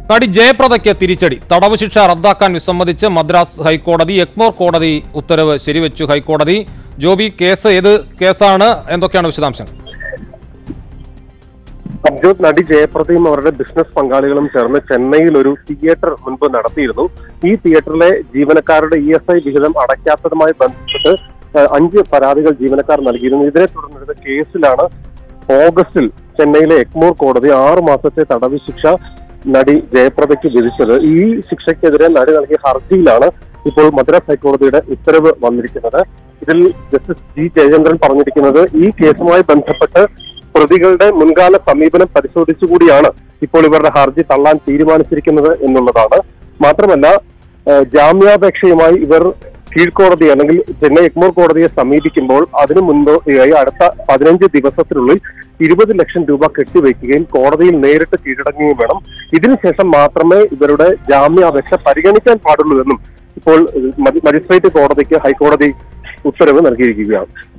നടി ജയപ്രദയ്ക്ക് തിരിച്ചടി തടവ് ശിക്ഷ റദ്ദാക്കാൻ വിസമ്മതിച്ച് മദ്രാസ് ഹൈക്കോടതി എക്മോർ കോടതി ഉത്തരവ് ശരിവെച്ചു ഹൈക്കോടതി ജോബി കേസ് ഏത് കേസാണ് എന്തൊക്കെയാണ് വിശദാംശങ്ങൾ അബ്ജോത് നടി ജയപ്രദയും അവരുടെ ബിസിനസ് പങ്കാളികളും ചേർന്ന് ചെന്നൈയിൽ ഒരു തിയേറ്റർ മുൻപ് നടത്തിയിരുന്നു ഈ തിയേറ്ററിലെ ജീവനക്കാരുടെ ഇ എസ് ഐ വിഹിതം അടയ്ക്കാത്തതുമായി ബന്ധപ്പെട്ട് ഏഹ്, അഞ്ച് പരാതികൾ ജീവനക്കാർ നൽകിയിരുന്നു ഇതിനെ തുടർന്നെടുത്ത കേസിലാണ് ഓഗസ്റ്റിൽ ചെന്നൈയിലെ എക്മോർ കോടതി ആറു മാസത്തെ തടവ് ശിക്ഷ നടി ജയപ്രദയ്ക്ക് വിധിച്ചത് ഈ ശിക്ഷയ്ക്കെതിരെ നടി നൽകിയ ഹർജിയിലാണ് ഇപ്പോൾ മദ്രാസ് ഹൈക്കോടതിയുടെ ഉത്തരവ് വന്നിരിക്കുന്നത് ഇതിൽ ജസ്റ്റിസ് ജി ജയചന്ദ്രൻ പറഞ്ഞിരിക്കുന്നത് ഈ കേസുമായി ബന്ധപ്പെട്ട് പ്രതികളുടെ മുൻകാല സമീപനം പരിശോധിച്ചുകൂടിയാണ് ഇപ്പോൾ ഇവരുടെ ഹർജി തള്ളാൻ തീരുമാനിച്ചിരിക്കുന്നത് എന്നുള്ളതാണ് മാത്രമല്ല ഏഹ് ജാമ്യാപേക്ഷയുമായി ഇവർ കീഴ്ക്കോടതി അല്ലെങ്കിൽ ചെന്നൈ എഗ്മോർ കോടതിയെ സമീപിക്കുമ്പോൾ അതിനു മുൻപായി അടുത്ത പതിനഞ്ച് ദിവസത്തിനുള്ളിൽ ഇരുപത് ലക്ഷം രൂപ കെട്ടിവെക്കുകയും കോടതിയിൽ നേരിട്ട് കീഴടങ്ങുകയും വേണം ഇതിനുശേഷം മാത്രമേ ഇവരുടെ ജാമ്യാപേക്ഷ പരിഗണിക്കാൻ പാടുള്ളൂ എന്നും ഇപ്പോൾ ഏഹ് മജി- മജിസ്ട്രേറ്റ് കോടതിക്ക് ഹൈക്കോടതി ഉത്തരവ് നൽകിയിരിക്കുകയാണ്